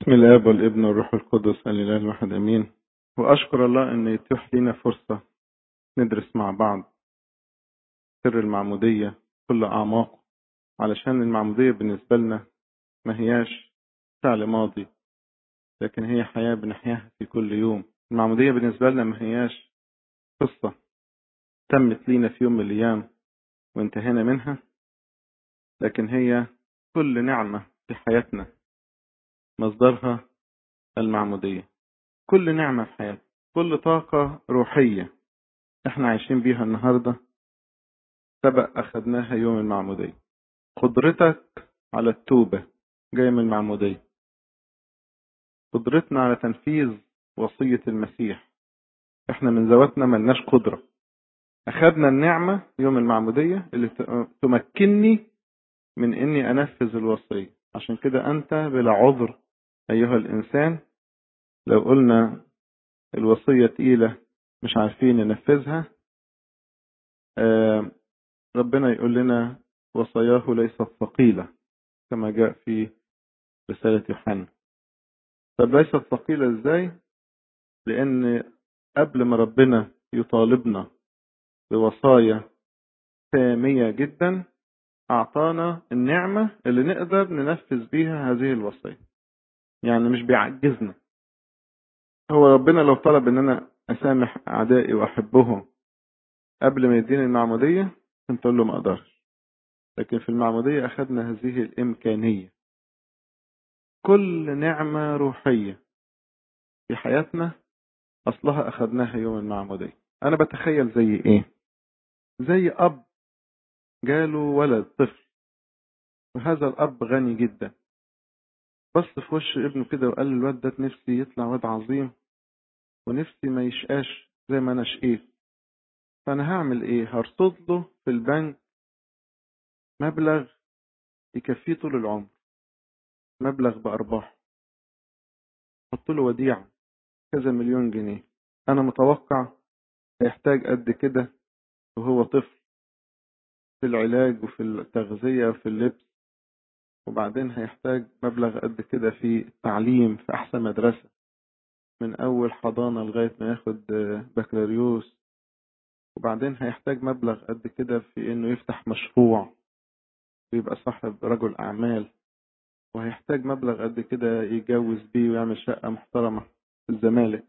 بسم الاب والابن والروح القدس الاله الواحد امين واشكر الله ان يتيح لنا فرصه ندرس مع بعض سر المعموديه كل اعماقه علشان المعموديه بالنسبه لنا ما هياش فعل ماضي لكن هي حياه بنحياها في كل يوم المعموديه بالنسبه لنا ما هياش قصه تمت لينا في يوم من الايام وانتهينا منها لكن هي كل نعمه في حياتنا مصدرها المعمودية كل نعمة في حياتنا كل طاقة روحية احنا عايشين بيها النهاردة سبق أخدناها يوم المعمودية قدرتك على التوبة جاية من المعمودية قدرتنا على تنفيذ وصية المسيح احنا من ذواتنا ملناش قدرة أخدنا النعمة يوم المعمودية اللي تمكنني من إني أنفذ الوصية عشان كده أنت بلا عذر أيها الإنسان لو قلنا الوصية تقيلة مش عارفين ننفذها آه ربنا يقول لنا وصاياه ليست ثقيلة كما جاء في رسالة يوحنا طب ليست ثقيلة ازاي؟ لأن قبل ما ربنا يطالبنا بوصايا سامية جدا أعطانا النعمة اللي نقدر ننفذ بيها هذه الوصية يعني مش بيعجزنا هو ربنا لو طلب ان انا اسامح اعدائي واحبهم قبل ما يديني المعمودية كنت اقول له ما اقدرش لكن في المعمودية اخذنا هذه الامكانية كل نعمة روحية في حياتنا اصلها اخذناها يوم المعمودية انا بتخيل زي ايه زي اب جاله ولد طفل وهذا الاب غني جدا بص في وش ابنه كده وقال الواد ده نفسي يطلع واد عظيم ونفسي ما يشقاش زي ما انا شقيت فانا هعمل ايه هرصد له في البنك مبلغ يكفيه طول العمر مبلغ بارباح حط له وديعه كذا مليون جنيه انا متوقع هيحتاج قد كده وهو طفل في العلاج وفي التغذيه وفي اللبس وبعدين هيحتاج مبلغ قد كده في التعليم في أحسن مدرسة من أول حضانة لغاية ما ياخد بكالوريوس وبعدين هيحتاج مبلغ قد كده في إنه يفتح مشروع ويبقى صاحب رجل أعمال وهيحتاج مبلغ قد كده يتجوز بيه ويعمل شقة محترمة في الزمالك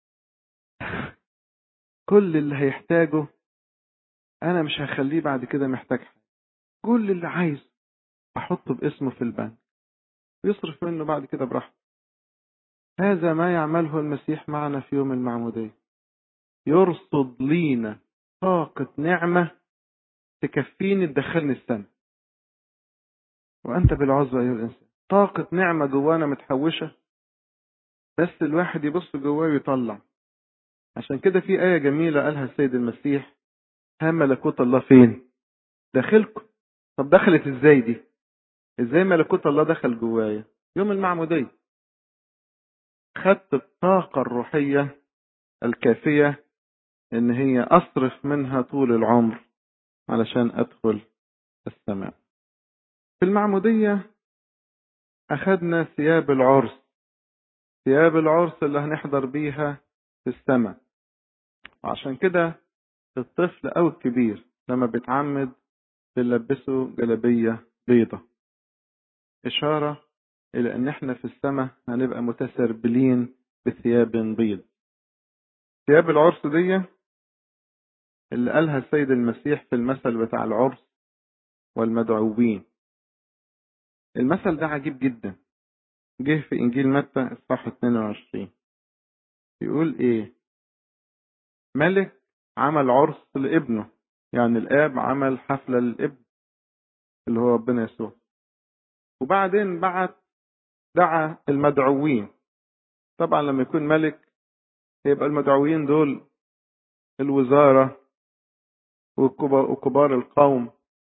كل اللي هيحتاجه أنا مش هخليه بعد كده محتاج حاجة كل اللي عايزه احطه باسمه في البنك يصرف منه بعد كده براحته هذا ما يعمله المسيح معنا في يوم المعمودية يرصد لينا طاقة نعمة تكفيني تدخلني السنة وأنت بالعزوة أيها الإنسان طاقة نعمة جوانا متحوشة بس الواحد يبص جواه ويطلع عشان كده في آية جميلة قالها السيد المسيح ها ملكوت الله فين داخلكم طب دخلت ازاي دي ازاي ملكوت الله دخل جوايا يوم المعمودية خدت الطاقة الروحية الكافية ان هي اصرف منها طول العمر علشان ادخل السماء في المعمودية اخدنا ثياب العرس ثياب العرس اللي هنحضر بيها في السماء عشان كده الطفل او الكبير لما بيتعمد بنلبسه جلبية بيضة إشارة إلى أن إحنا في السماء هنبقى متسربلين بثياب بيض ثياب العرس دي اللي قالها السيد المسيح في المثل بتاع العرس والمدعوين المثل ده عجيب جدا جه في إنجيل متى إصحاح 22 يقول إيه ملك عمل عرس لابنه يعني الآب عمل حفلة للابن اللي هو ربنا يسوع وبعدين بعت دعا المدعوين طبعا لما يكون ملك يبقى المدعوين دول الوزارة وكبار القوم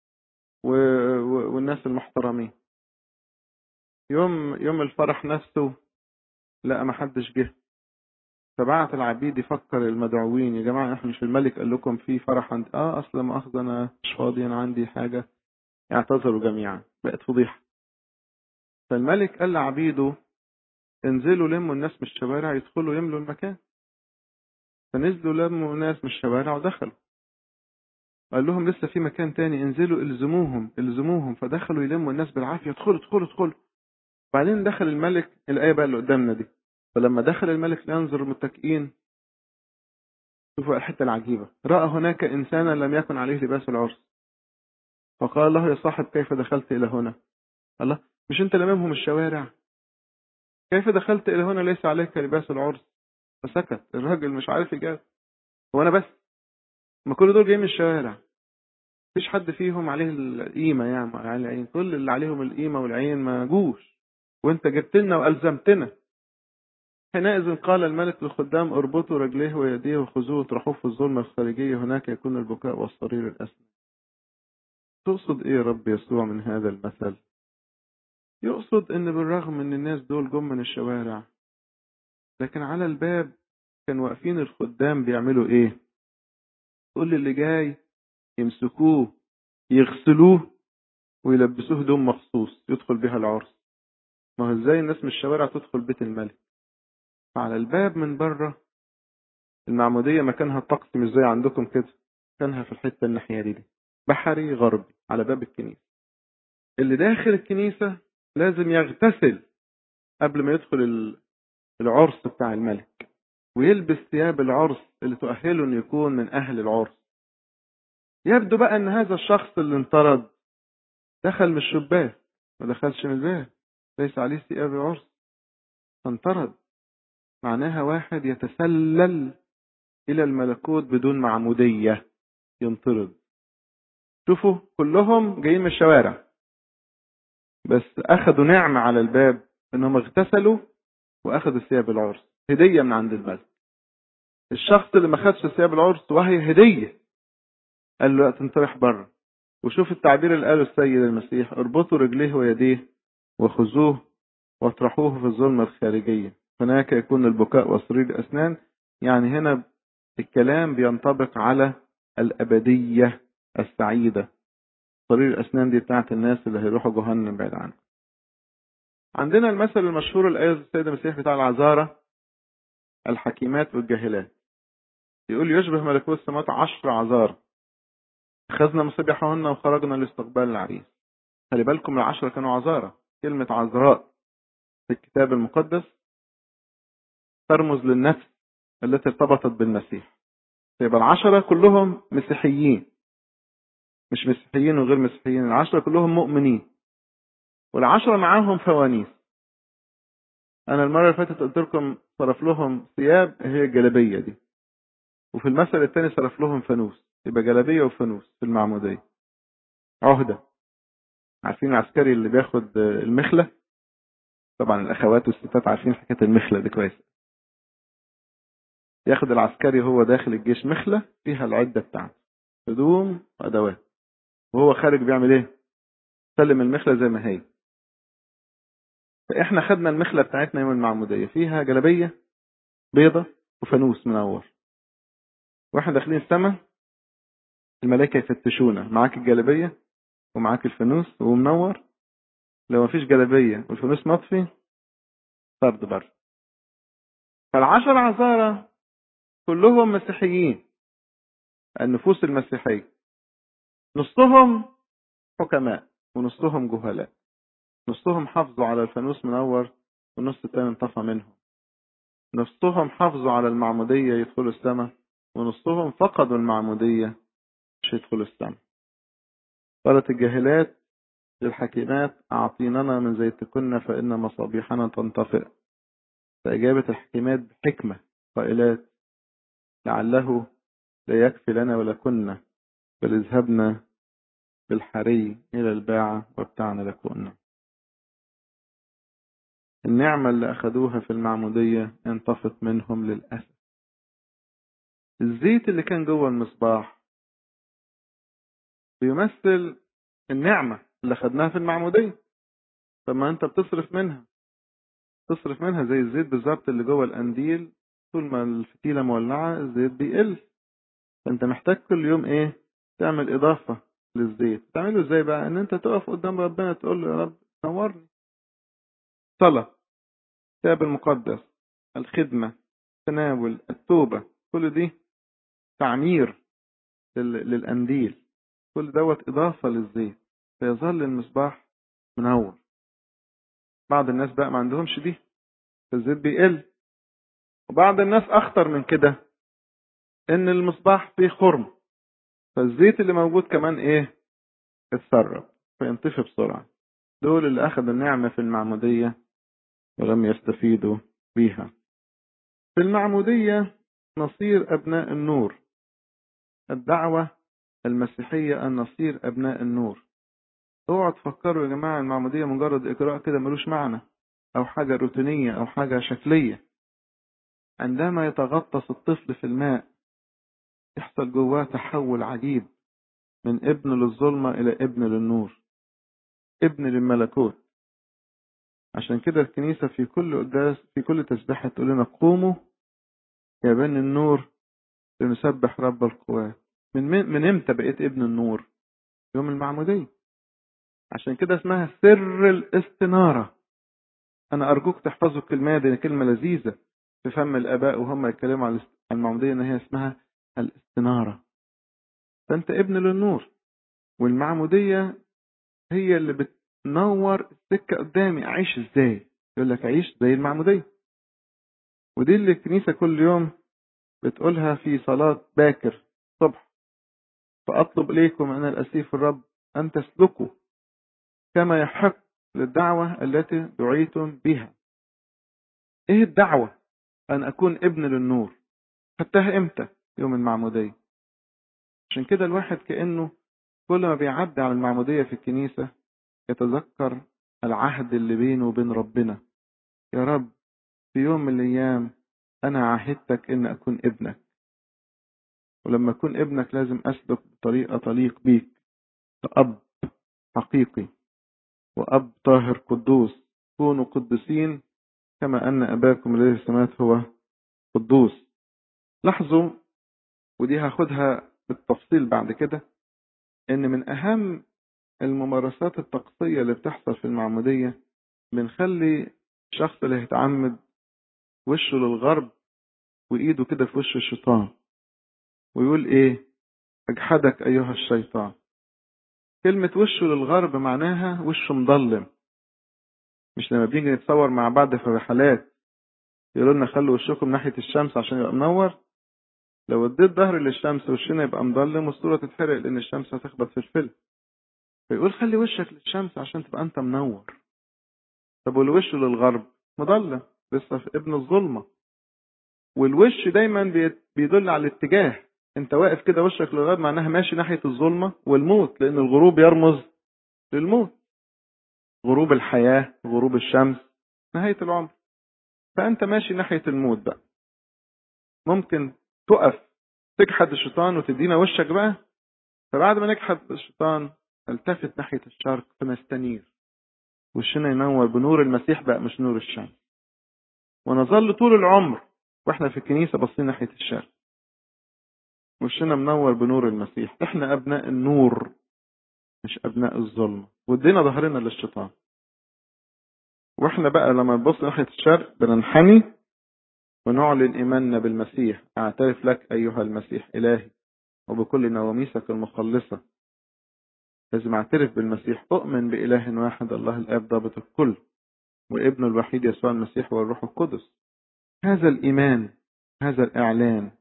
والناس المحترمين يوم يوم الفرح نفسه لا ما حدش جه فبعت العبيد يفكر المدعوين يا جماعه احنا مش الملك قال لكم في فرح عندي اه اصلا ما اخذ انا مش فاضي انا عندي حاجه اعتذروا جميعا بقت فضيحه فالملك قال لعبيده انزلوا لموا الناس من الشوارع يدخلوا يملوا المكان فنزلوا لموا ناس من الشوارع ودخلوا قال لهم لسه في مكان تاني انزلوا الزموهم الزموهم فدخلوا يلموا الناس بالعافيه ادخلوا ادخلوا ادخلوا بعدين دخل الملك الايه بقى اللي قدامنا دي فلما دخل الملك لينظر المتكئين شوفوا الحته العجيبه راى هناك انسانا لم يكن عليه لباس العرس فقال له يا صاحب كيف دخلت الى هنا الله مش انت لممهم الشوارع كيف دخلت الى هنا ليس عليك لباس العرس فسكت الراجل مش عارف يجاوب هو انا بس ما كل دول جايين من الشوارع مفيش حد فيهم عليه القيمة يعني على العين كل اللي عليهم القيمة والعين ما جوش وانت جبت لنا وألزمتنا حينئذ قال الملك للخدام اربطوا رجليه ويديه وخذوه واطرحوه في الظلمة الخارجية هناك يكون البكاء والصرير الأسنى تقصد ايه رب يسوع من هذا المثل يقصد ان بالرغم ان الناس دول جم من الشوارع لكن على الباب كان واقفين الخدام بيعملوا ايه كل اللي جاي يمسكوه يغسلوه ويلبسوه هدوم مخصوص يدخل بها العرس ما هو ازاي الناس من الشوارع تدخل بيت الملك فعلى الباب من بره المعمودية مكانها الطقس مش زي عندكم كده كانها في الحتة الناحية دي, دي بحري غربي على باب الكنيسة اللي داخل الكنيسة لازم يغتسل قبل ما يدخل العرس بتاع الملك ويلبس ثياب العرس اللي تؤهله انه يكون من اهل العرس يبدو بقى ان هذا الشخص اللي انطرد دخل من الشباك ما دخلش من الباب ليس عليه ثياب عرس فانطرد معناها واحد يتسلل الى الملكوت بدون معمودية ينطرد شوفوا كلهم جايين من الشوارع بس اخذوا نعمة على الباب انهم اغتسلوا واخذوا ثياب العرس هدية من عند الملك الشخص اللي ما خدش ثياب العرس وهي هدية قال له لا تنطرح بره وشوف التعبير اللي قاله السيد المسيح اربطوا رجليه ويديه وخذوه واطرحوه في الظلمة الخارجية هناك يكون البكاء وصرير الأسنان يعني هنا الكلام بينطبق على الأبدية السعيدة صرير الأسنان دي بتاعت الناس اللي هيروحوا جهنم بعيد عنها عندنا المثل المشهور الآية السيد المسيح بتاع العذارة الحكيمات والجاهلات يقول يشبه ملكوت السماوات عشر عذار أخذنا مصبيحهن وخرجنا لاستقبال العريس خلي بالكم العشرة كانوا عذارة كلمة عذراء في الكتاب المقدس ترمز للنفس التي ارتبطت بالمسيح يبقى العشرة كلهم مسيحيين مش مسيحيين وغير مسيحيين العشرة كلهم مؤمنين والعشرة معاهم فوانيس أنا المرة اللي فاتت قلت لكم صرف لهم ثياب هي الجلابية دي وفي المثل الثاني صرف لهم فانوس يبقى جلابية وفانوس في المعمودية عهدة عارفين العسكري اللي بياخد المخلة طبعا الأخوات والستات عارفين حكاية المخلة دي كويس ياخد العسكري وهو داخل الجيش مخلة فيها العدة بتاعته هدوم وأدوات وهو خارج بيعمل ايه سلم المخلة زي ما هي فاحنا خدنا المخلة بتاعتنا يوم المعمودية فيها جلبية بيضة وفانوس منور واحنا داخلين السماء الملائكة يفتشونا معاك الجلبية ومعاك الفانوس ومنور لو مفيش جلبية والفانوس مطفي طرد بره فالعشر عذارى كلهم مسيحيين النفوس المسيحية نصهم حكماء ونصهم جهلاء نصهم حافظوا على الفانوس منور والنص التاني انطفى منهم نصهم حافظوا على المعمودية يدخلوا السماء ونصهم فقدوا المعمودية مش يدخلوا السماء قالت الجاهلات للحكيمات أعطيننا من زيتكن فإن مصابيحنا تنطفئ فأجابت الحكيمات بحكمة قائلات لعله لا يكفي لنا ولكن بل اذهبنا بالحري إلى الباعة وابتعنا لكنا النعمة اللي أخذوها في المعمودية انطفت منهم للأسف الزيت اللي كان جوه المصباح بيمثل النعمة اللي خدناها في المعمودية طب ما انت بتصرف منها تصرف منها زي الزيت بالظبط اللي جوه القنديل طول ما الفتيلة مولعة الزيت بيقل فانت محتاج كل يوم ايه تعمل اضافة للزيت تعمله ازاي بقى ان انت تقف قدام ربنا تقول له يا رب نورني صلاة الكتاب المقدس الخدمة التناول التوبة كل دي تعمير للأنديل كل دوت إضافة للزيت فيظل المصباح منور بعض الناس بقى ما عندهمش دي فالزيت بيقل وبعض الناس أخطر من كده إن المصباح فيه خرم فالزيت اللي موجود كمان إيه اتسرب فينطفي بسرعة دول اللي أخذوا النعمة في المعمودية ولم يستفيدوا بيها في المعمودية نصير أبناء النور الدعوة المسيحية أن نصير أبناء النور اوعوا تفكروا يا جماعة المعمودية مجرد إجراء كده ملوش معنى أو حاجة روتينية أو حاجة شكلية عندما يتغطس الطفل في الماء يحصل جواه تحول عجيب من ابن للظلمة إلى ابن للنور ابن للملكوت عشان كده الكنيسة في كل قداس في كل تسبيحة تقول لنا قوموا يا بني النور لنسبح رب القوات من من امتى بقيت ابن النور؟ يوم المعمودية عشان كده اسمها سر الاستنارة أنا أرجوك تحفظوا الكلمة دي كلمة لذيذة في فم الآباء وهم يتكلموا عن المعمودية إن هي اسمها الاستنارة فأنت ابن للنور والمعمودية هي اللي بتنور السكة قدامي أعيش إزاي يقول لك عيش زي المعمودية ودي اللي الكنيسة كل يوم بتقولها في صلاة باكر الصبح فأطلب إليكم أنا الأسيف الرب أن تسلكوا كما يحق للدعوة التي دعيتم بها إيه الدعوة أن أكون ابن للنور خدتها إمتى يوم المعمودية عشان كده الواحد كأنه كل ما بيعدي على المعمودية في الكنيسة يتذكر العهد اللي بينه وبين ربنا يا رب في يوم من الأيام أنا عهدتك إن أكون ابنك ولما أكون ابنك لازم أسلك بطريقة تليق بيك كأب حقيقي وأب طاهر قدوس كونوا قدسين كما أن أباكم الذي في السماوات هو قدوس لاحظوا ودي هاخدها بالتفصيل بعد كده إن من أهم الممارسات الطقسية اللي بتحصل في المعمودية بنخلي الشخص اللي هيتعمد وشه للغرب وإيده كده في وش الشيطان ويقول إيه أجحدك أيها الشيطان كلمة وشه للغرب معناها وشه مضلم مش لما بنيجي نتصور مع بعض في رحلات يقولوا لنا خلوا وشكم ناحية الشمس عشان يبقى منور لو اديت ظهر للشمس وشنا يبقى مضلم والصورة تتحرق لأن الشمس هتخبط في الفيلم فيقول خلي وشك للشمس عشان تبقى أنت منور طب والوش للغرب مضلم لسه في ابن الظلمة والوش دايما بيدل على الاتجاه انت واقف كده وشك للغرب معناها ماشي ناحية الظلمة والموت لأن الغروب يرمز للموت غروب الحياة غروب الشمس نهاية العمر فأنت ماشي ناحية الموت بقى ممكن تقف تجحد الشيطان وتدينا وشك بقى فبعد ما نجحد الشيطان التفت ناحية الشرق فنستنير وشنا ينور بنور المسيح بقى مش نور الشمس ونظل طول العمر واحنا في الكنيسة باصين ناحية الشرق وشنا منور بنور المسيح احنا ابناء النور مش ابناء الظلمة وادينا ظهرنا للشيطان واحنا بقى لما نبص ناحية الشرق بننحني ونعلن ايماننا بالمسيح اعترف لك ايها المسيح الهي وبكل نواميسك المخلصة لازم اعترف بالمسيح اؤمن باله واحد الله الاب ضابط الكل وابنه الوحيد يسوع المسيح والروح القدس هذا الايمان هذا الاعلان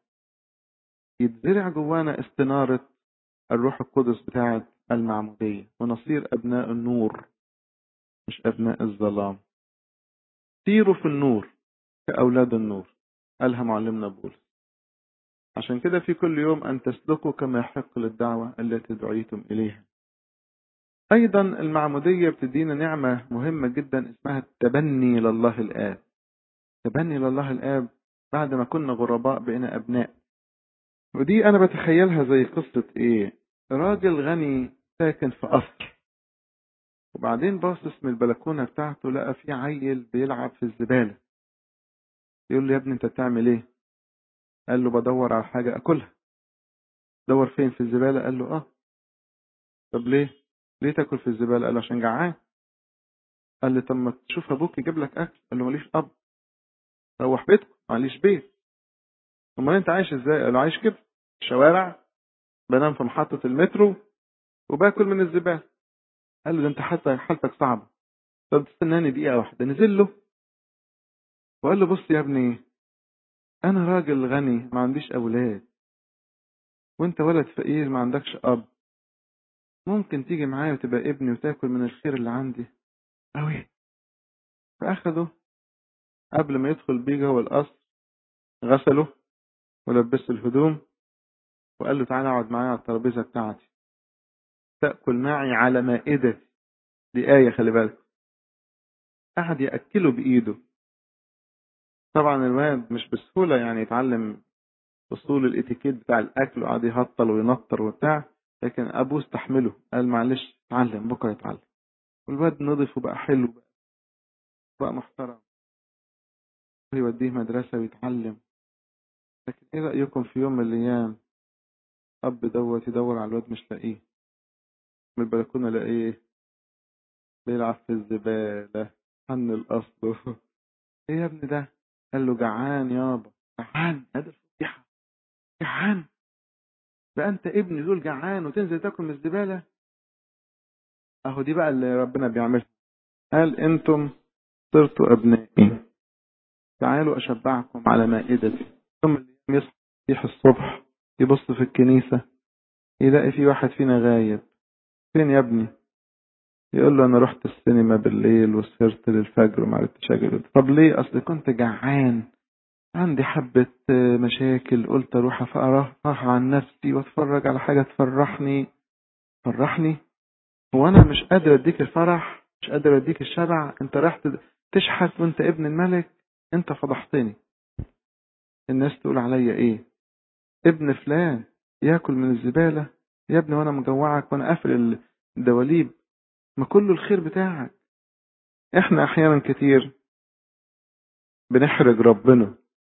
يتزرع جوانا استنارة الروح القدس بتاعة المعمودية ونصير أبناء النور مش أبناء الظلام سيروا في النور كأولاد النور قالها معلمنا بولس عشان كده في كل يوم أن تسلكوا كما يحق للدعوة التي دعيتم إليها أيضا المعمودية بتدينا نعمة مهمة جدا اسمها التبني لله الآب تبني لله الآب بعد ما كنا غرباء بقينا أبناء ودي أنا بتخيلها زي قصة إيه راجل غني ساكن في قصر وبعدين باصص من البلكونة بتاعته لقى في عيل بيلعب في الزبالة يقول له يا ابني انت بتعمل ايه قال له بدور على حاجة اكلها دور فين في الزبالة قال له اه طب ليه ليه تاكل في الزبالة قال له عشان جعان قال لي طب ما تشوف ابوك يجيب لك اكل قال له ماليش اب روح بيتكم معليش بيت امال انت عايش ازاي قال له عايش كده في الشوارع بنام في محطة المترو وباكل من الزبالة قال له ده انت حتى حالتك صعبة طب تستناني دقيقة واحدة نزل له وقال له بص يا ابني انا راجل غني ما عنديش اولاد وانت ولد فقير ما عندكش اب ممكن تيجي معايا وتبقى ابني وتاكل من الخير اللي عندي أوي فأخده قبل ما يدخل بيه جوه القصر غسله ولبسه الهدوم وقال له تعالى اقعد معايا على الترابيزة بتاعتي تأكل معي على مائدتي دي آية خلي بالك قعد يأكله بإيده طبعا الواد مش بسهولة يعني يتعلم أصول الإتيكيت بتاع الأكل وقعد يهطل وينطر وبتاع لكن أبوه استحمله قال معلش اتعلم بكرة يتعلم والواد نضف وبقى حلو بقى, بقى محترم يوديه مدرسة ويتعلم لكن ايه رأيكم في يوم من الأيام أب دوت يدور على الواد مش لاقيه من البلكونة لاقيه بيلعب في الزبالة حن الأصل ايه يا ابني ده قال له جعان يابا جعان هذا الفضيحة جعان بقى انت ابني دول جعان وتنزل تاكل من الزبالة اهو دي بقى اللي ربنا بيعملها قال انتم صرتوا ابنائي تعالوا اشبعكم على مائدتي ثم يصحى يصحى الصبح يبص في الكنيسة يلاقي في واحد فينا غايب فين يا ابني يقول له انا رحت السينما بالليل وسهرت للفجر وما عرفتش اجي طب ليه اصل كنت جعان عندي حبة مشاكل قلت اروح افرح عن نفسي واتفرج على حاجة تفرحني فرحني هو انا مش قادر اديك الفرح مش قادر اديك الشبع انت راح تشحت وانت ابن الملك انت فضحتني الناس تقول عليا ايه ابن فلان ياكل من الزبالة يا ابني وانا مجوعك وانا قافل الدواليب ما كله الخير بتاعك احنا احيانا كتير بنحرج ربنا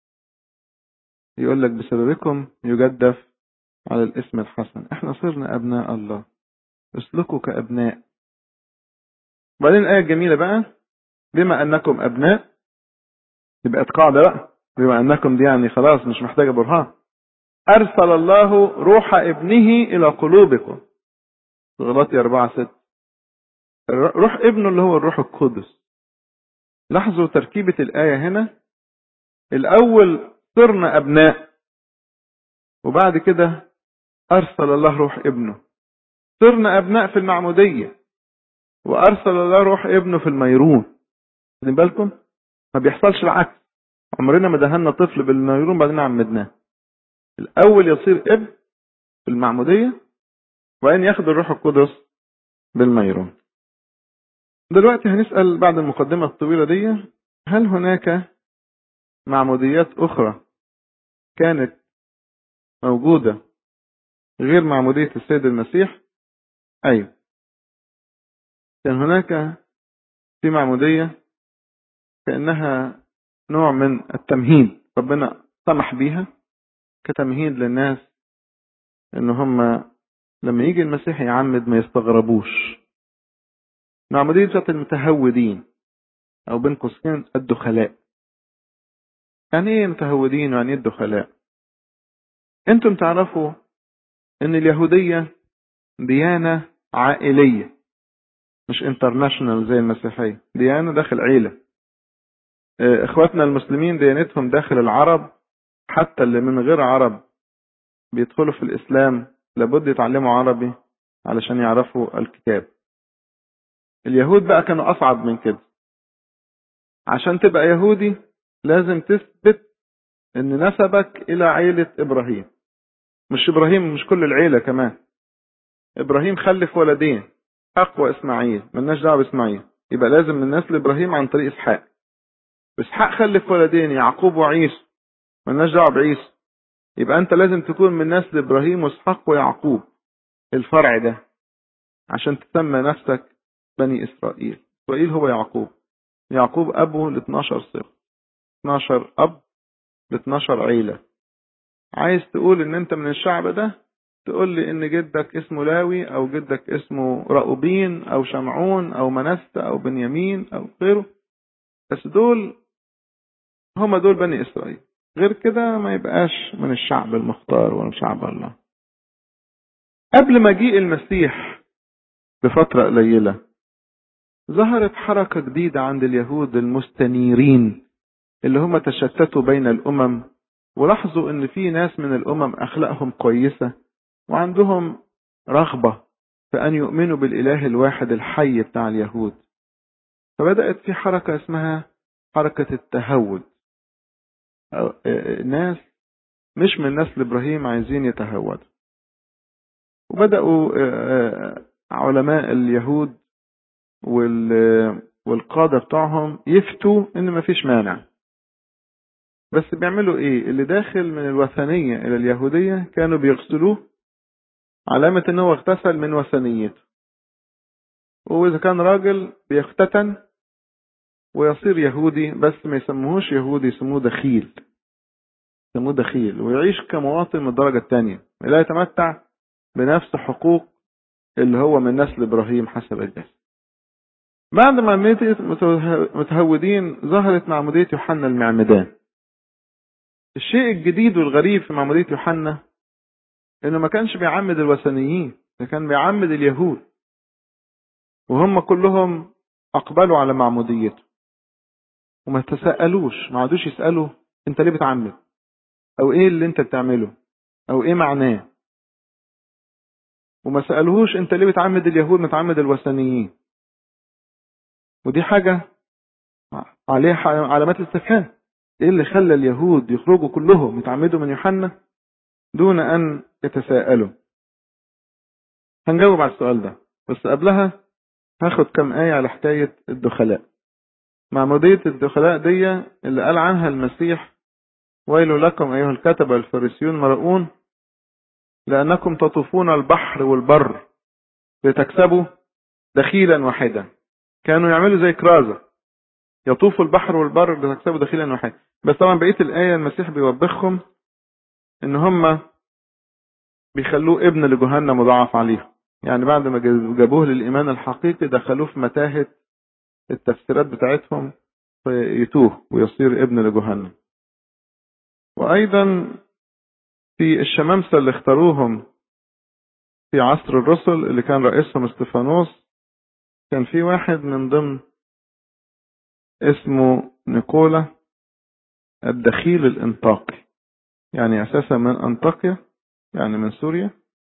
يقول لك بسببكم يجدف على الاسم الحسن احنا صرنا ابناء الله اسلكوا كابناء بعدين الايه الجميله بقى بما انكم ابناء يبقى قاعده بقى بما انكم دي يعني خلاص مش محتاجه برهان ارسل الله روح ابنه الى قلوبكم غلطي أربعة ست روح ابنه اللي هو الروح القدس لاحظوا تركيبة الآية هنا الأول صرنا أبناء وبعد كده أرسل الله روح ابنه صرنا أبناء في المعمودية وأرسل الله روح ابنه في الميرون خدين بالكم ما بيحصلش العكس عمرنا ما دهنا طفل بالميرون بعدين عمدناه الأول يصير ابن في المعمودية وبعدين ياخد الروح القدس بالميرون دلوقتي هنسأل بعد المقدمة الطويلة دي هل هناك معموديات أخرى كانت موجودة غير معمودية السيد المسيح أيوة كان هناك في معمودية كأنها نوع من التمهيد ربنا سمح بيها كتمهيد للناس ان هم لما يجي المسيح يعمد ما يستغربوش معمودية بتاعت المتهودين او بين قوسين الدخلاء يعني ايه متهودين ويعني ايه الدخلاء انتم تعرفوا ان اليهودية ديانة عائلية مش انترناشونال زي المسيحية ديانة داخل عيلة اخواتنا المسلمين ديانتهم داخل العرب حتى اللي من غير عرب بيدخلوا في الاسلام لابد يتعلموا عربي علشان يعرفوا الكتاب اليهود بقى كانوا اصعب من كده عشان تبقى يهودي لازم تثبت ان نسبك الى عيلة ابراهيم مش ابراهيم مش كل العيلة كمان ابراهيم خلف ولدين اسحاق واسماعيل ملناش دعوه باسماعيل يبقى لازم من نسل ابراهيم عن طريق اسحاق اسحاق خلف ولدين يعقوب وعيسى ملناش دعوه بعيسى يبقى انت لازم تكون من نسل ابراهيم واسحاق ويعقوب الفرع ده عشان تسمى نفسك بني اسرائيل اسرائيل هو يعقوب يعقوب ابو ل 12 صفر 12 اب ل 12 عيله عايز تقول ان انت من الشعب ده تقول لي ان جدك اسمه لاوي او جدك اسمه راؤوبين او شمعون او منسى او بنيامين او غيره بس دول هم دول بني إسرائيل غير كده ما يبقاش من الشعب المختار ولا شعب الله قبل مجيء المسيح بفترة قليلة ظهرت حركة جديدة عند اليهود المستنيرين اللي هم تشتتوا بين الأمم ولاحظوا ان في ناس من الأمم أخلاقهم كويسة وعندهم رغبة في أن يؤمنوا بالإله الواحد الحي بتاع اليهود فبدأت في حركة اسمها حركة التهود ناس مش من نسل إبراهيم عايزين يتهودوا وبدأوا علماء اليهود والقادة بتاعهم يفتوا ان مفيش مانع بس بيعملوا ايه اللي داخل من الوثنية الى اليهودية كانوا بيغسلوه علامة ان هو اغتسل من وثنيته واذا كان راجل بيختتن ويصير يهودي بس ما يسموهوش يهودي يسموه دخيل يسموه دخيل ويعيش كمواطن من الدرجة الثانية لا يتمتع بنفس حقوق اللي هو من نسل ابراهيم حسب الجسد بعد ما متهودين ظهرت معمودية يوحنا المعمدان الشيء الجديد والغريب في معمودية يوحنا انه ما كانش بيعمد الوثنيين ده كان بيعمد اليهود وهم كلهم اقبلوا على معموديته وما تسألوش ما عادوش يسألوا انت ليه بتعمد او ايه اللي انت بتعمله او ايه معناه وما سألوهوش انت ليه بتعمد اليهود ما تعمد الوثنيين ودي حاجة عليها علامات استفهام ايه اللي خلى اليهود يخرجوا كلهم يتعمدوا من يوحنا دون ان يتساءلوا هنجاوب على السؤال ده بس قبلها هاخد كم آية على حكاية الدخلاء معمودية الدخلاء دي اللي قال عنها المسيح ويل لكم أيها الكتبة الفريسيون مرؤون لأنكم تطوفون البحر والبر لتكسبوا دخيلا واحدا كانوا يعملوا زي كرازة يطوفوا البحر والبر لتكسبوا دخيلا واحدا بس طبعا بقية الآية المسيح بيوبخهم إن هم بيخلوه ابن لجهنم مضاعف عليهم يعني بعد ما جابوه للإيمان الحقيقي دخلوه في متاهة التفسيرات بتاعتهم فيتوه ويصير ابن لجهنم وأيضا في الشمامسة اللي اختاروهم في عصر الرسل اللي كان رئيسهم استفانوس كان في واحد من ضمن اسمه نيكولا الدخيل الانطاقي يعني اساسا من انطاكيا يعني من سوريا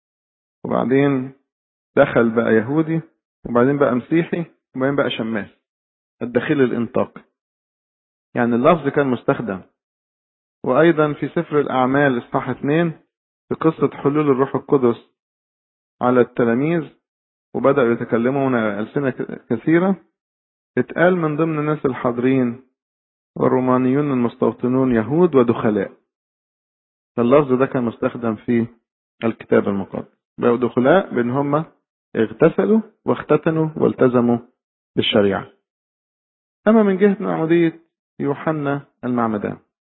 وبعدين دخل بقى يهودي وبعدين بقى مسيحي وبعدين بقى شماس الدخيل الانطاقي يعني اللفظ كان مستخدم وأيضا في سفر الأعمال إصحاح 2 في قصة حلول الروح القدس على التلاميذ وبدأوا يتكلمون ألسنة كثيرة اتقال من ضمن الناس الحاضرين والرومانيون المستوطنون يهود ودخلاء اللفظ ده كان مستخدم في الكتاب المقدس بقوا دخلاء بأن هم اغتسلوا واختتنوا والتزموا بالشريعة أما من جهة معمودية يوحنا المعمدان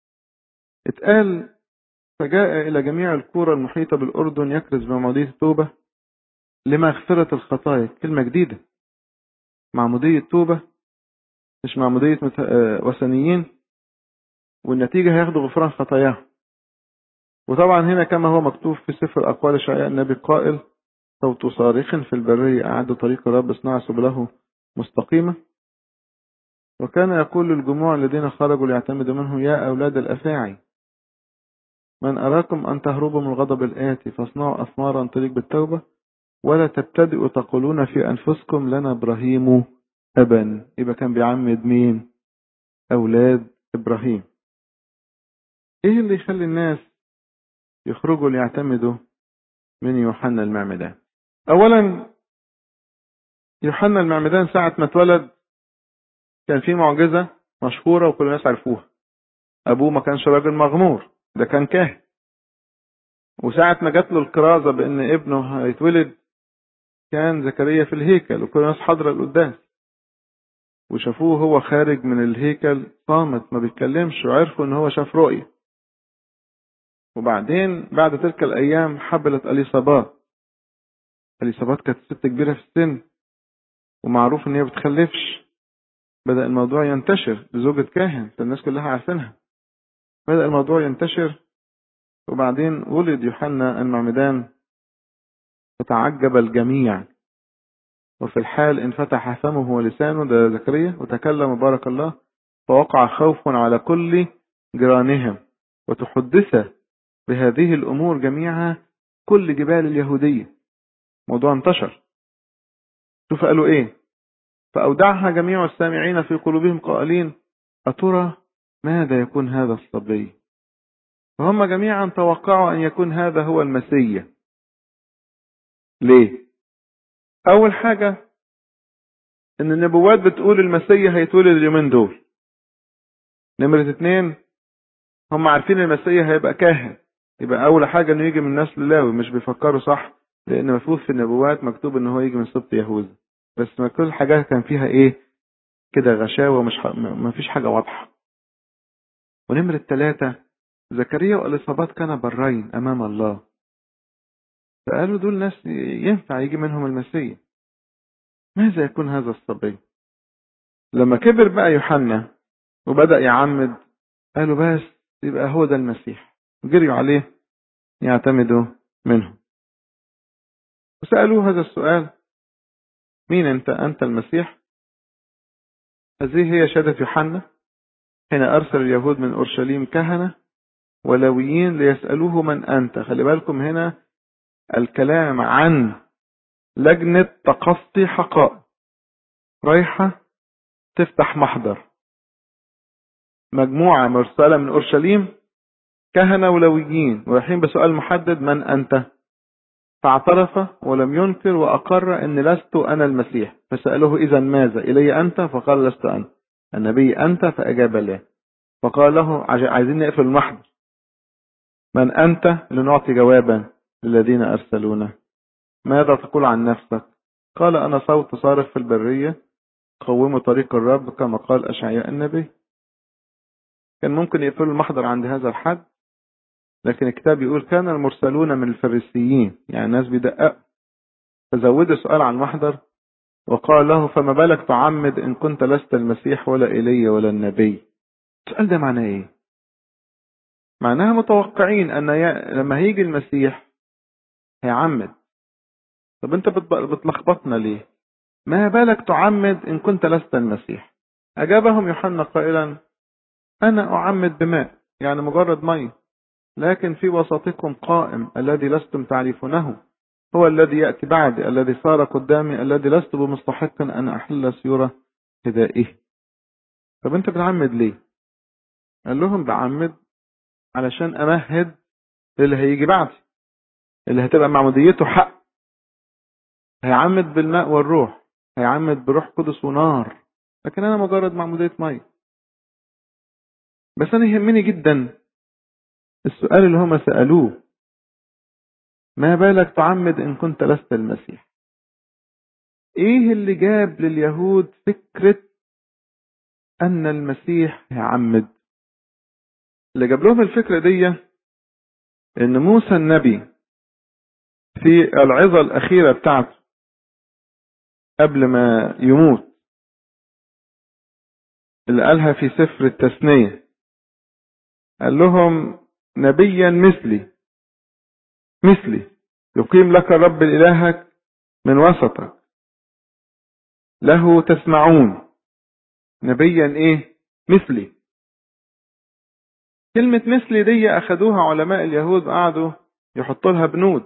اتقال فجاء إلى جميع القرى المحيطة بالأردن يكرز بمعمودية التوبة لمغفرة الخطايا كلمة جديدة معمودية توبة مش معمودية وثنيين والنتيجة هياخدوا غفران خطاياهم وطبعا هنا كما هو مكتوب في سفر أقوال إشعياء النبي قائل صوت صارخ في البرية أعد طريق الرب اصنع سبله مستقيمة وكان يقول للجموع الذين خرجوا ليعتمدوا منه يا أولاد الأفاعي من أراكم أن تهربوا من الغضب الآتي فاصنعوا أثمارا تليق بالتوبة ولا تبتدئوا تقولون في أنفسكم لنا إبراهيم أبا يبقى كان بيعمد مين أولاد إبراهيم إيه اللي يخلي الناس يخرجوا ليعتمدوا من يوحنا المعمدان أولا يوحنا المعمدان ساعة ما اتولد كان في معجزة مشهورة وكل الناس عرفوها أبوه ما كانش راجل مغمور ده كان كاهن وساعة ما جات له الكرازة بأن ابنه هيتولد كان زكريا في الهيكل وكل الناس حاضرة القداس وشافوه هو خارج من الهيكل صامت ما بيتكلمش وعرفوا ان هو شاف رؤية وبعدين بعد تلك الأيام حبلت أليصابات أليصابات كانت ست كبيرة في السن ومعروف ان هي بتخلفش بدأ الموضوع ينتشر بزوجة كاهن فالناس كلها عارفينها بدأ الموضوع ينتشر وبعدين ولد يوحنا المعمدان فتعجب الجميع وفي الحال انفتح فمه ولسانه ده زكريا وتكلم بارك الله فوقع خوف على كل جيرانهم وتحدث بهذه الأمور جميعها كل جبال اليهودية موضوع انتشر شوف قالوا ايه فأودعها جميع السامعين في قلوبهم قائلين أترى ماذا يكون هذا الصبي فهم جميعا توقعوا أن يكون هذا هو المسيح ليه أول حاجة إن النبوات بتقول المسيح هيتولد اليومين دول نمرة اتنين هم عارفين المسيح هيبقى كاهن يبقى أول حاجة إنه يجي من نسل لاوي مش بيفكروا صح لأن مفروض في النبوات مكتوب إن هو يجي من سبط يهوذا بس ما كل حاجة كان فيها إيه كده غشاوة مش ح... ما فيش حاجة واضحة ونمرة ثلاثة زكريا والإصابات كان برين أمام الله فقالوا دول ناس ينفع يجي منهم المسيح ماذا يكون هذا الصبي لما كبر بقى يوحنا وبدأ يعمد قالوا بس يبقى هو ده المسيح جريوا عليه يعتمدوا منه وسألوه هذا السؤال مين أنت أنت المسيح هذه هي شهادة يوحنا حين أرسل اليهود من أورشليم كهنة ولويين ليسألوه من أنت خلي بالكم هنا الكلام عن لجنة تقصي حقائق رايحة تفتح محضر مجموعة مرسلة من أورشليم كهنة ولويين ورايحين بسؤال محدد من أنت فاعترف ولم ينكر وأقر أن لست أنا المسيح فسأله إذا ماذا إلي أنت فقال لست أنا النبي أنت فأجاب له فقال له عايزين نقفل المحضر من أنت لنعطي جوابا للذين أرسلونا ماذا تقول عن نفسك قال أنا صوت صارخ في البرية قوموا طريق الرب كما قال أشعياء النبي كان ممكن يقفلوا المحضر عند هذا الحد لكن الكتاب يقول كان المرسلون من الفريسيين يعني الناس بيدققوا فزود سؤال عن المحضر وقال له فما بالك تعمد إن كنت لست المسيح ولا إلي ولا النبي السؤال ده معناه إيه معناها متوقعين أن لما هيجي المسيح هيعمد طب أنت بتلخبطنا ليه ما بالك تعمد إن كنت لست المسيح أجابهم يوحنا قائلا أنا أعمد بماء يعني مجرد مية لكن في وسطكم قائم الذي لستم تعرفونه هو الذي يأتي بعدي الذي صار قدامي الذي لست بمستحق أن أحل سيورة فدائه طب أنت بتعمد ليه قال لهم بعمد علشان أمهد للي هيجي بعدي اللي هتبقى معموديته حق هيعمد بالماء والروح هيعمد بروح قدس ونار لكن أنا مجرد معمودية مية بس أنا يهمني جدا السؤال اللي هم سألوه ما بالك تعمد إن كنت لست المسيح إيه اللي جاب لليهود فكرة أن المسيح يعمد اللي جاب لهم الفكرة دي إن موسى النبي في العظة الأخيرة بتاعته قبل ما يموت اللي قالها في سفر التثنية قال لهم نبيا مثلي مثلي يقيم لك الرب إلهك من وسطك له تسمعون نبيا ايه مثلي كلمة مثلي دي أخذوها علماء اليهود قعدوا يحطوا لها بنود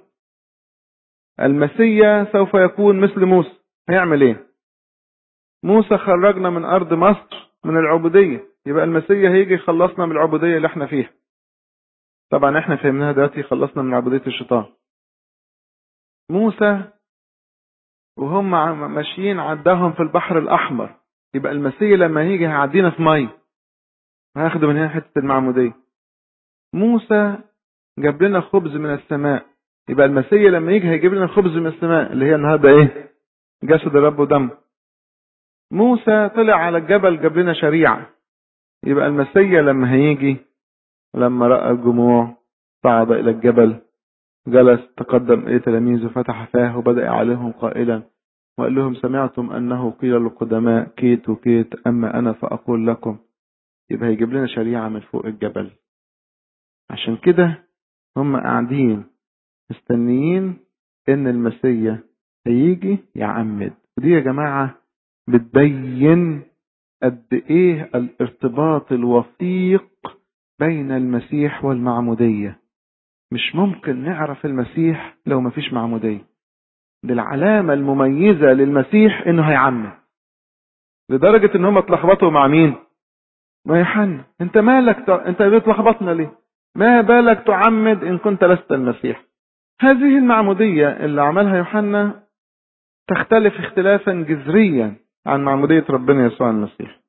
المسيا سوف يكون مثل موسى هيعمل ايه موسى خرجنا من أرض مصر من العبودية يبقى المسيا هيجي يخلصنا من العبودية اللي احنا فيها طبعا احنا فهمناها دلوقتي خلصنا من عبودية الشيطان موسى وهم ماشيين عداهم في البحر الأحمر يبقى المسيح لما يجي هيعدينا في مية هياخدوا من هنا حتة المعمودية موسى جاب لنا خبز من السماء يبقى المسيح لما يجي هيجيب لنا خبز من السماء اللي هي النهارده ايه جسد الرب ودم موسى طلع على الجبل جاب لنا شريعة يبقى المسيح لما هيجي لما رأى الجموع صعد إلى الجبل جلس تقدم إلى تلاميذه فتح فاه وبدأ عليهم قائلا وقال لهم سمعتم أنه قيل للقدماء كيت وكيت أما أنا فأقول لكم يبقى هيجيب لنا شريعة من فوق الجبل عشان كده هم قاعدين مستنيين إن المسيح هيجي يعمد ودي يا جماعة بتبين قد إيه الارتباط الوثيق بين المسيح والمعمودية مش ممكن نعرف المسيح لو مفيش معمودية دي العلامة المميزة للمسيح انه هيعمد لدرجة ان هم اتلخبطوا مع مين ما يوحنا انت مالك ت... انت بتلخبطنا ليه ما بالك تعمد ان كنت لست المسيح هذه المعمودية اللي عملها يوحنا تختلف اختلافا جذريا عن معمودية ربنا يسوع المسيح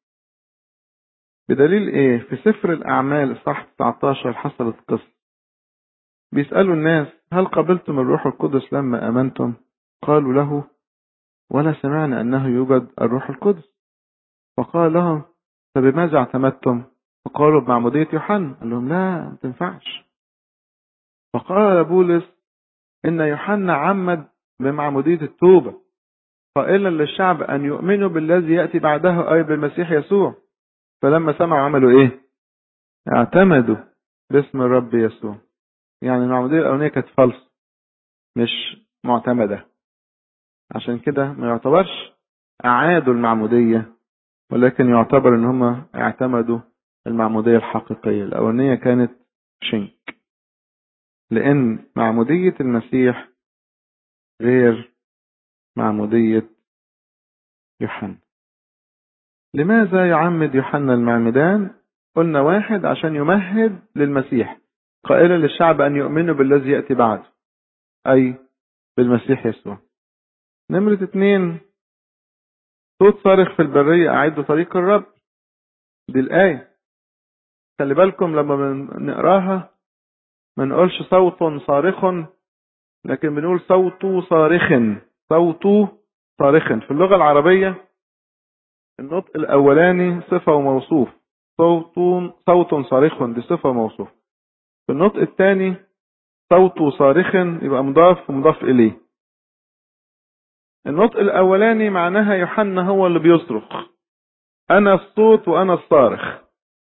بدليل ايه في سفر الاعمال اصحاح 19 حصلت قصة بيسألوا الناس هل قبلتم الروح القدس لما امنتم قالوا له ولا سمعنا انه يوجد الروح القدس فقال لهم فبماذا اعتمدتم فقالوا بمعمودية يوحنا قال لهم لا ما تنفعش فقال بولس ان يوحنا عمد بمعمودية التوبة قائلا للشعب ان يؤمنوا بالذي يأتي بعده اي بالمسيح يسوع فلما سمعوا عملوا ايه اعتمدوا باسم الرب يسوع يعني المعمودية الاولانية كانت فلس مش معتمدة عشان كده ما يعتبرش اعادوا المعمودية ولكن يعتبر ان هم اعتمدوا المعمودية الحقيقية الاولانية كانت شنك لان معمودية المسيح غير معمودية يوحنا لماذا يعمد يوحنا المعمدان قلنا واحد عشان يمهد للمسيح قائلا للشعب أن يؤمنوا بالذي يأتي بعده أي بالمسيح يسوع نمرة اتنين صوت صارخ في البرية أعدوا طريق الرب دي الآية خلي بالكم لما نقراها ما نقولش صوت صارخ لكن بنقول صوت صارخ صوت صارخ في اللغة العربية النطق الأولاني صفة وموصوف صوت صوت صارخ دي صفة وموصوف في النطق الثاني صوت صارخ يبقى مضاف ومضاف إليه النطق الأولاني معناها يوحنا هو اللي بيصرخ أنا الصوت وأنا الصارخ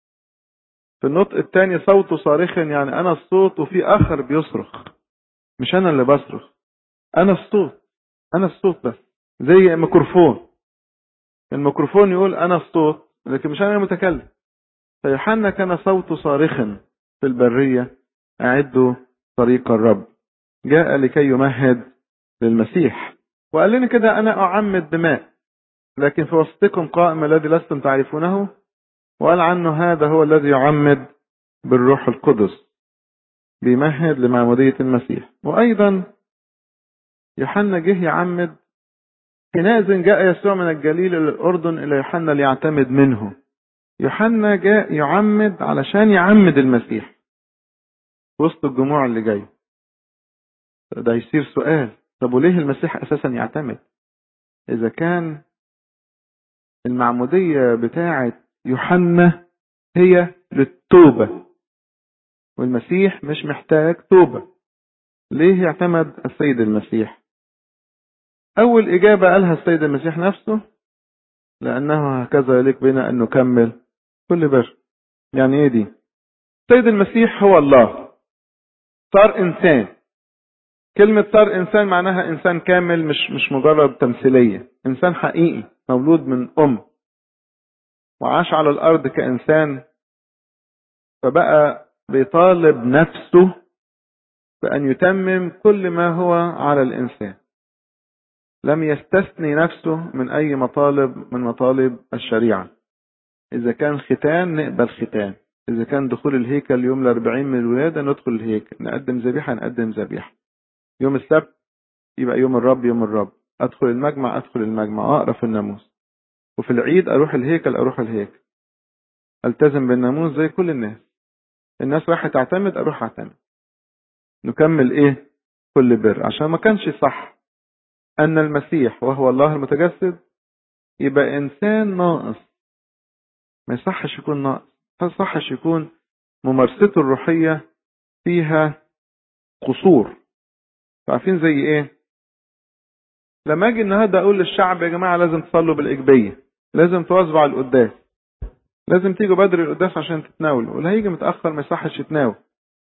في النطق الثاني صوت صارخ يعني أنا الصوت وفي آخر بيصرخ مش أنا اللي بصرخ أنا الصوت أنا الصوت بس زي ميكروفون الميكروفون يقول أنا الصوت لكن مش أنا المتكلم فيوحنا كان صوت صارخ في البرية أعدوا طريق الرب جاء لكي يمهد للمسيح وقال لنا كده أنا أعمد بماء لكن في وسطكم قائم الذي لستم تعرفونه وقال عنه هذا هو الذي يعمد بالروح القدس بيمهد لمعمودية المسيح وأيضا يوحنا جه يعمد حينئذ جاء يسوع من الجليل إلى الأردن إلى يوحنا ليعتمد منه يوحنا جاء يعمد علشان يعمد المسيح وسط الجموع اللي جاي ده يصير سؤال طب وليه المسيح أساسا يعتمد إذا كان المعمودية بتاعة يوحنا هي للتوبة والمسيح مش محتاج توبة ليه يعتمد السيد المسيح أول إجابة قالها السيد المسيح نفسه لأنه هكذا يليق بنا أن نكمل كل بر يعني إيه دي السيد المسيح هو الله صار إنسان كلمة صار إنسان معناها إنسان كامل مش مش مجرد تمثيلية إنسان حقيقي مولود من أم وعاش على الأرض كإنسان فبقى بيطالب نفسه بأن يتمم كل ما هو على الإنسان لم يستثني نفسه من أي مطالب من مطالب الشريعة إذا كان ختان نقبل ختان إذا كان دخول الهيكل يوم الأربعين من الولادة ندخل الهيكل نقدم ذبيحة نقدم ذبيحة يوم السبت يبقى يوم الرب يوم الرب أدخل المجمع أدخل المجمع أقرأ في الناموس وفي العيد أروح الهيكل أروح الهيكل ألتزم بالناموس زي كل الناس الناس رايحة تعتمد أروح أعتمد نكمل إيه كل بر عشان ما كانش صح أن المسيح وهو الله المتجسد يبقى إنسان ناقص ما يصحش يكون ناقص ما يصحش يكون ممارسته الروحية فيها قصور عارفين زي إيه لما اجي النهارده اقول للشعب يا جماعه لازم تصلوا بالايجابيه لازم تواظبوا على القداس لازم تيجوا بدري القداس عشان تتناولوا واللي هيجي متاخر ما يصحش يتناول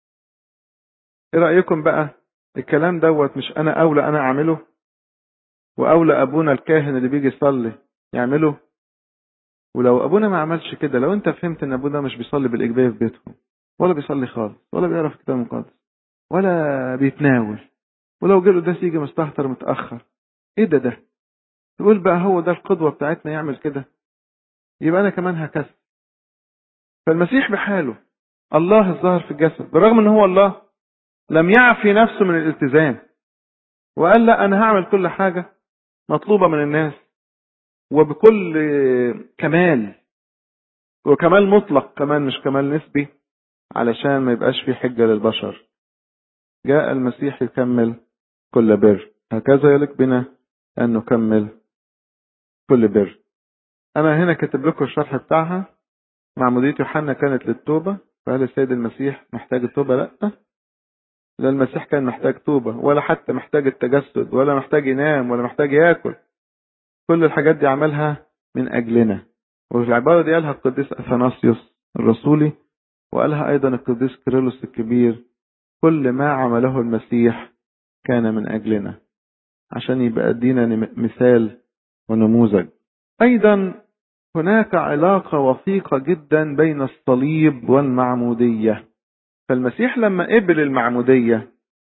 ايه رايكم بقى الكلام دوت مش انا اولى انا اعمله واولى ابونا الكاهن اللي بيجي يصلي يعمله ولو ابونا ما عملش كده لو انت فهمت ان ابونا مش بيصلي بالايجابيه في بيتهم ولا بيصلي خالص ولا بيعرف الكتاب المقدس ولا بيتناول ولو جه القداس يجي مستهتر متاخر ايه ده ده تقول بقى هو ده القدوه بتاعتنا يعمل كده يبقى انا كمان هكذا فالمسيح بحاله الله الظاهر في الجسد بالرغم ان هو الله لم يعفي نفسه من الالتزام وقال لا انا هعمل كل حاجه مطلوبه من الناس وبكل كمال وكمال مطلق كمان مش كمال نسبي علشان ما يبقاش في حجه للبشر جاء المسيح يكمل كل بر هكذا يليق بنا ان نكمل كل بر انا هنا كاتب لكم الشرح بتاعها معمودية يوحنا كانت للتوبة فهل السيد المسيح محتاج التوبة لا لا المسيح كان محتاج توبة ولا حتى محتاج التجسد ولا محتاج ينام ولا محتاج ياكل كل الحاجات دي عملها من أجلنا وفي العبارة دي قالها القديس أثناسيوس الرسولي وقالها أيضا القديس كيرلس الكبير كل ما عمله المسيح كان من أجلنا عشان يبقى دينا مثال ونموذج أيضا هناك علاقة وثيقة جدا بين الصليب والمعمودية فالمسيح لما قبل المعمودية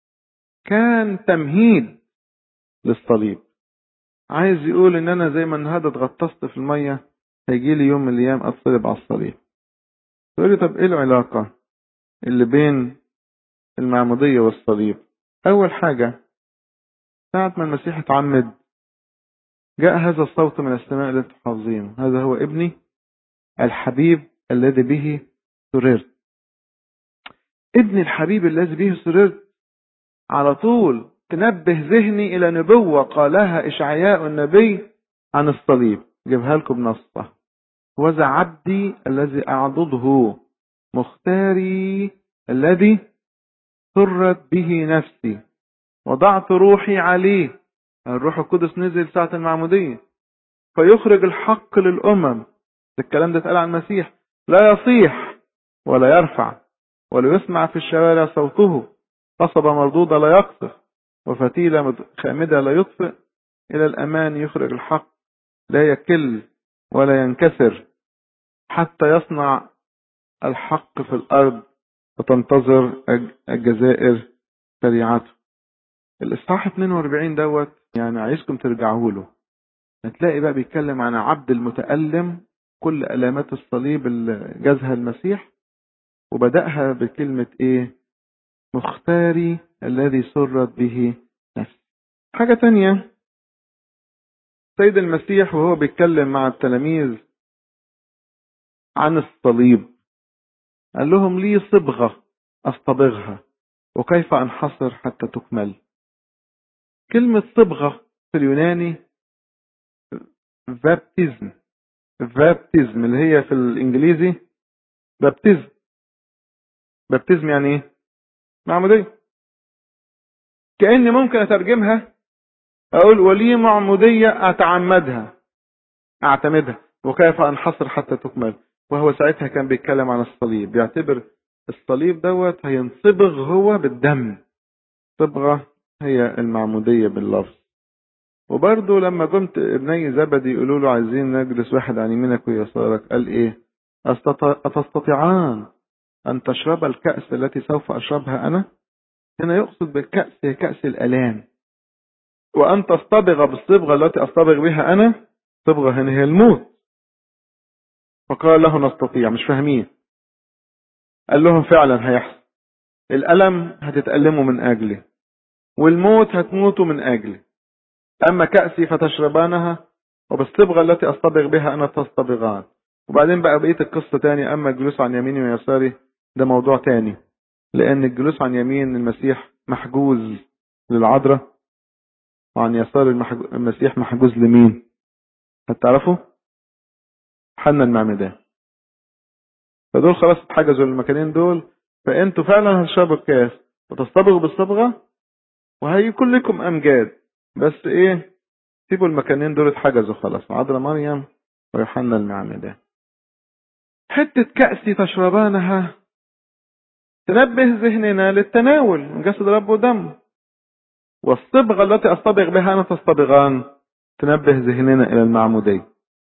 كان تمهيد للصليب عايز يقول ان انا زي ما النهارده اتغطست في المية هيجي لي يوم من الايام اتصلب على الصليب تقول لي طب ايه العلاقة اللي بين المعمودية والصليب اول حاجة ساعة ما المسيح اتعمد جاء هذا الصوت من السماء اللي انتم حافظينه هذا هو ابني الحبيب الذي به سررت ابن الحبيب الذي به سررت على طول تنبه ذهني الى نبوة قالها اشعياء النبي عن الصليب جيبها لكم بنصه وذا عبدي الذي اعضده مختاري الذي سرت به نفسي وضعت روحي عليه الروح القدس نزل ساعة المعمودية فيخرج الحق للأمم الكلام ده اتقال عن المسيح لا يصيح ولا يرفع ولا يسمع في الشوارع صوته قصبة مردودة لا يقصف وفتيلة خامدة لا يطفئ إلى الأمان يخرج الحق لا يكل ولا ينكسر حتى يصنع الحق في الأرض وتنتظر الجزائر شريعته الإصحاح 42 دوت يعني عايزكم ترجعوا له هتلاقي بقى بيتكلم عن عبد المتألم كل ألامات الصليب اللي جازها المسيح وبدأها بكلمة إيه مختاري الذي سرت به نفسي حاجة تانية سيد المسيح وهو بيتكلم مع التلاميذ عن الصليب قال لهم لي صبغة أصطبغها وكيف أنحصر حتى تكمل كلمة صبغة في اليوناني بابتزم بابتزم اللي هي في الإنجليزي بابتزم بابتزم يعني إيه؟ معمودية كأني ممكن أترجمها أقول ولي معمودية أتعمدها أعتمدها وكيف أنحصر حتى تكمل وهو ساعتها كان بيتكلم عن الصليب بيعتبر الصليب دوت هينصبغ هو بالدم صبغة هي المعمودية باللفظ وبرضه لما قمت ابني زبدي يقولوا له عايزين نجلس واحد عن يمينك ويسارك قال ايه أتستطيعان أن تشرب الكأس التي سوف أشربها أنا هنا يقصد بالكأس هي كأس الألام وأن تصطبغ بالصبغة التي أصطبغ بها أنا صبغة هنا هي الموت فقال له نستطيع مش فاهمين قال لهم فعلا هيحصل الألم هتتألموا من أجلي والموت هتموتوا من أجلي أما كأسي فتشربانها وبالصبغة التي أصطبغ بها أنا تصطبغان وبعدين بقى بقية القصة تاني أما الجلوس عن يميني ويساري ده موضوع تاني لأن الجلوس عن يمين المسيح محجوز للعذراء وعن يسار المسيح محجوز لمين هتعرفوا حنا المعمدان فدول خلاص اتحجزوا للمكانين دول فانتوا فعلا هتشربوا الكاس وتصطبغوا بالصبغة وهيكون لكم امجاد بس ايه سيبوا المكانين دول اتحجزوا خلاص عذراء مريم ويوحنا المعمدان حتة كأس تشربانها تنبه ذهننا للتناول من جسد رب ودم والصبغة التي أصطبغ بها أنا تصطبغان تنبه ذهننا إلى المعمودية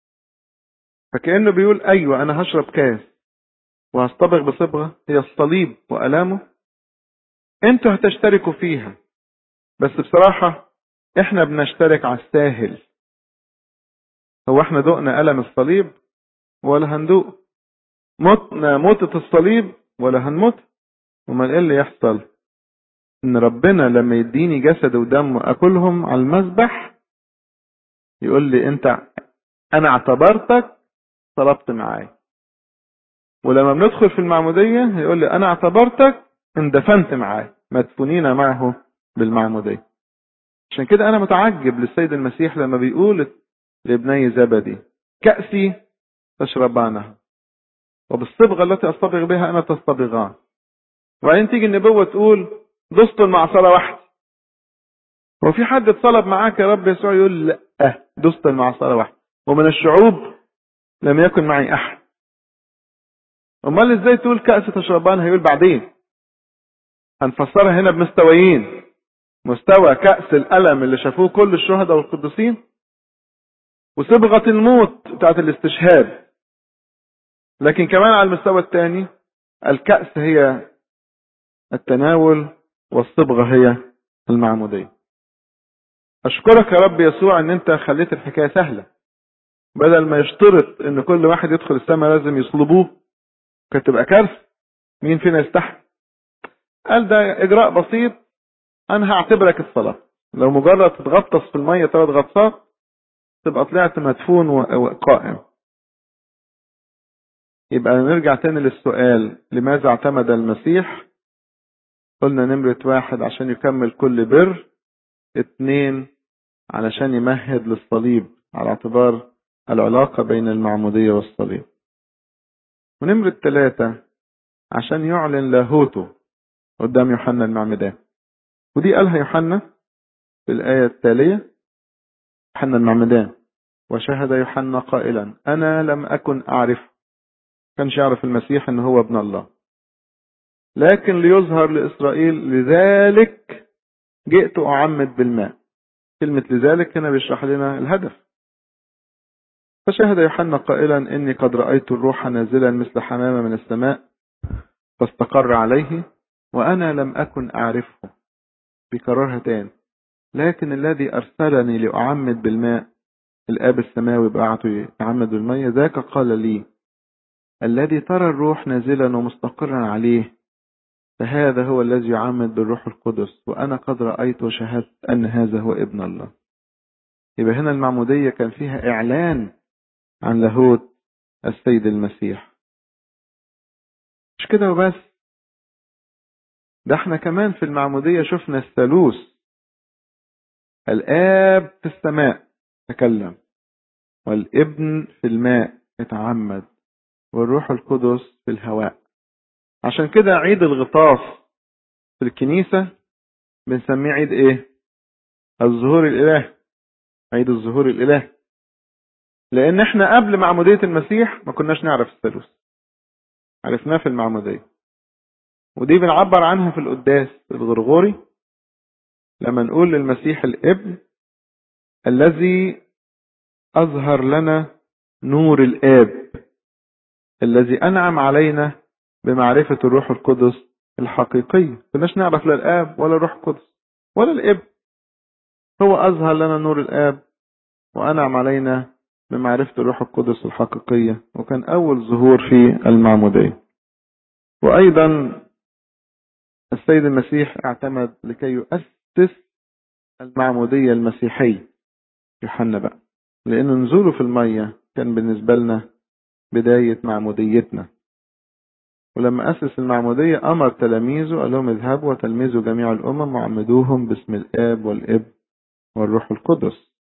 فكأنه بيقول أيوة أنا هشرب كاس وهصطبغ بصبغة هي الصليب وألامه انتوا هتشتركوا فيها بس بصراحة احنا بنشترك على الساهل هو احنا دقنا ألم الصليب ولا هندوق متنا موتة الصليب ولا هنموت امال ايه اللي يحصل ان ربنا لما يديني جسد ودم واكلهم على المذبح يقول لي انت انا اعتبرتك طلبت معايا ولما بندخل في المعمودية يقول لي انا اعتبرتك اندفنت معايا مدفونين معه بالمعمودية عشان كده انا متعجب للسيد المسيح لما بيقول لابني زبدي كأسي تشربانها وبالصبغة التي أصطبغ بها أنا تصطبغان وبعدين تيجي النبوة تقول دست المعصرة واحدة هو في حد اتصلب معاك يا رب يسوع يقول لا دست المعصرة واحدة ومن الشعوب لم يكن معي أحد أمال إزاي تقول كأس تشربان هيقول بعدين هنفسرها هنا بمستويين مستوى كأس الألم اللي شافوه كل الشهداء والقديسين وصبغة الموت بتاعت الاستشهاد لكن كمان على المستوى الثاني الكأس هي التناول والصبغة هي المعمودية أشكرك يا رب يسوع أن أنت خليت الحكاية سهلة بدل ما يشترط أن كل واحد يدخل السماء لازم يصلبوه كانت تبقى كارثة مين فينا يستحمل قال ده إجراء بسيط أنا هعتبرك الصلاة لو مجرد تتغطس في المية ثلاث غطسات تبقى طلعت مدفون وقائم يبقى نرجع تاني للسؤال لماذا اعتمد المسيح قلنا نمرة واحد عشان يكمل كل بر اتنين علشان يمهد للصليب على اعتبار العلاقة بين المعمودية والصليب ونمرة ثلاثة عشان يعلن لاهوته قدام يوحنا المعمدان ودي قالها يوحنا في الآية التالية يوحنا المعمدان وشهد يوحنا قائلا أنا لم أكن أعرفه كانش يعرف المسيح ان هو ابن الله لكن ليظهر لإسرائيل لذلك جئت أعمد بالماء كلمة لذلك هنا بيشرح لنا الهدف فشهد يوحنا قائلا إني قد رأيت الروح نازلا مثل حمامة من السماء فاستقر عليه وأنا لم أكن أعرفه بكررها تاني لكن الذي أرسلني لأعمد بالماء الآب السماوي بعته يعمد بالمية ذاك قال لي الذي ترى الروح نازلا ومستقرا عليه فهذا هو الذي يعمد بالروح القدس وأنا قد رأيت وشهدت أن هذا هو ابن الله يبقى هنا المعمودية كان فيها إعلان عن لاهوت السيد المسيح مش كده وبس ده احنا كمان في المعمودية شفنا الثالوث الآب في السماء تكلم والابن في الماء يتعمد والروح القدس في الهواء عشان كده عيد الغطاس في الكنيسة بنسميه عيد ايه الظهور الإله عيد الظهور الإله لأن احنا قبل معمودية المسيح ما كناش نعرف الثالوث عرفناه في المعمودية ودي بنعبر عنها في القداس الغرغوري لما نقول للمسيح الابن الذي أظهر لنا نور الآب الذي أنعم علينا بمعرفة الروح القدس الحقيقية كناش نعرف لا الآب ولا الروح القدس ولا الابن هو أظهر لنا نور الآب وأنعم علينا بمعرفة الروح القدس الحقيقية وكان أول ظهور في المعمودية وأيضا السيد المسيح اعتمد لكي يؤسس المعمودية المسيحية يوحنا بقى لأن نزوله في المية كان بالنسبة لنا بداية معموديتنا ولما أسس المعمودية أمر تلاميذه قال لهم اذهبوا وتلمذوا جميع الأمم وعمدوهم باسم الآب والابن والروح القدس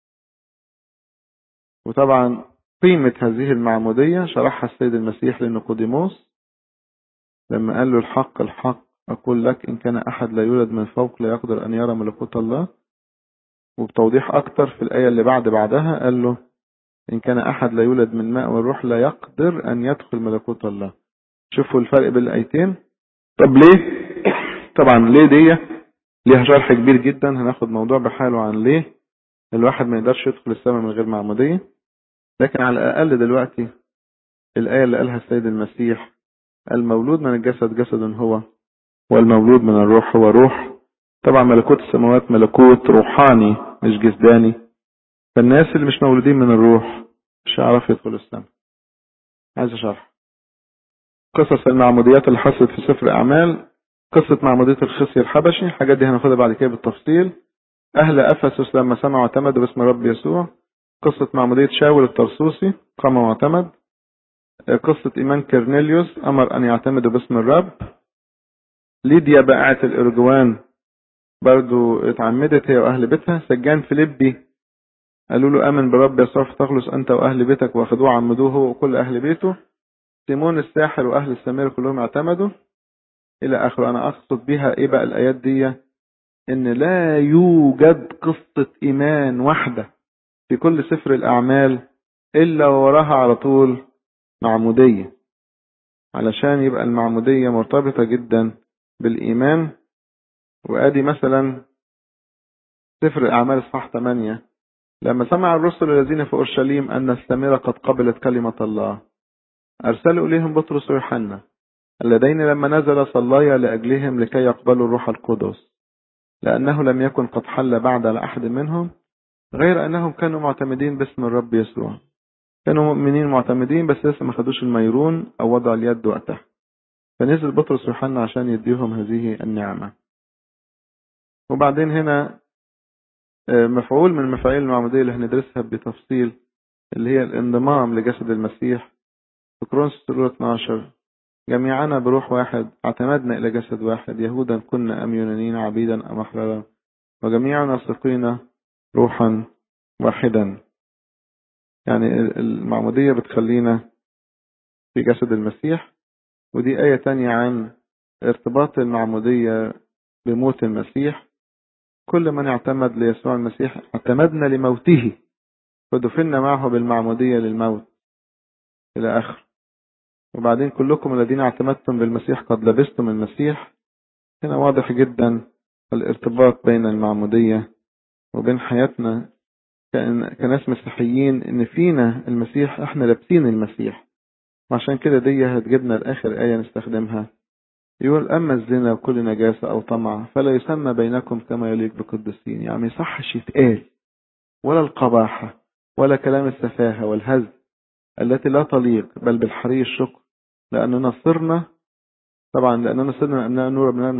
وطبعا قيمة هذه المعمودية شرحها السيد المسيح لنيقوديموس لما قال له الحق الحق أقول لك إن كان أحد لا يولد من فوق لا يقدر أن يرى ملكوت الله وبتوضيح أكتر في الآية اللي بعد بعدها قال له إن كان أحد لا يولد من ماء والروح لا يقدر أن يدخل ملكوت الله شوفوا الفرق بين الآيتين طب ليه طبعا ليه دي ليها شرح كبير جدا هناخد موضوع بحاله عن ليه الواحد ما يقدرش يدخل السماء من غير معمودية لكن على الأقل دلوقتي الآية اللي قالها السيد المسيح المولود من الجسد جسد هو والمولود من الروح هو روح طبعا ملكوت السماوات ملكوت روحاني مش جسداني فالناس اللي مش مولودين من الروح مش هيعرفوا يدخلوا السماء عايز اشرح قصص المعموديات اللي حصلت في سفر اعمال قصة معمودية الخصي الحبشي الحاجات دي هناخدها بعد كده بالتفصيل أهل أفسس لما سمعوا اعتمدوا باسم رب يسوع قصة معمودية شاول الطرسوسي قام واعتمد قصة إيمان كرنيليوس أمر أن يعتمدوا باسم الرب ليديا بائعة الإرجوان برضو اتعمدت هي وأهل بيتها سجان فيليبي قالوا له آمن برب يسوع فتخلص أنت وأهل بيتك واخدوه عمدوه هو وكل أهل بيته سيمون الساحر وأهل السمير كلهم اعتمدوا إلى آخره أنا أقصد بها إيه بقى الآيات دي إن لا يوجد قصة إيمان واحدة في كل سفر الأعمال إلا وراها على طول معمودية علشان يبقى المعمودية مرتبطة جدا بالإيمان وآدي مثلا سفر الأعمال اصحاح 8 لما سمع الرسل الذين في أورشليم أن السامرة قد قبلت كلمة الله أرسلوا إليهم بطرس ويوحنا اللذين لما نزل صلايا لأجلهم لكي يقبلوا الروح القدس لأنه لم يكن قد حل بعد على أحد منهم غير أنهم كانوا معتمدين باسم الرب يسوع كانوا مؤمنين معتمدين بس لسه ما خدوش الميرون أو وضع اليد وقتها فنزل بطرس ويوحنا عشان يديهم هذه النعمة وبعدين هنا مفعول من مفاعيل المعمودية اللي هندرسها بتفصيل اللي هي الانضمام لجسد المسيح في كرونس 12 جميعنا بروح واحد اعتمدنا إلى جسد واحد يهودا كنا أم يونانيين عبيدا أم أحرارا وجميعنا سقينا روحا واحدا يعني المعمودية بتخلينا في جسد المسيح ودي آية تانية عن ارتباط المعمودية بموت المسيح كل من اعتمد ليسوع المسيح اعتمدنا لموته ودفنا معه بالمعمودية للموت إلى آخر وبعدين كلكم الذين اعتمدتم بالمسيح قد لبستم المسيح هنا واضح جدا الارتباط بين المعمودية وبين حياتنا كناس مسيحيين ان فينا المسيح احنا لابسين المسيح وعشان كده دي هتجيبنا لاخر آية نستخدمها يقول أما الزنا وكل نجاسة أو طمع فلا يسمى بينكم كما يليق بقدسين يعني يصحش يتقال ولا القباحة ولا كلام السفاهة والهزل التي لا تليق بل بالحري الشكر لأننا صرنا طبعا لأننا صرنا أبناء نور أبناء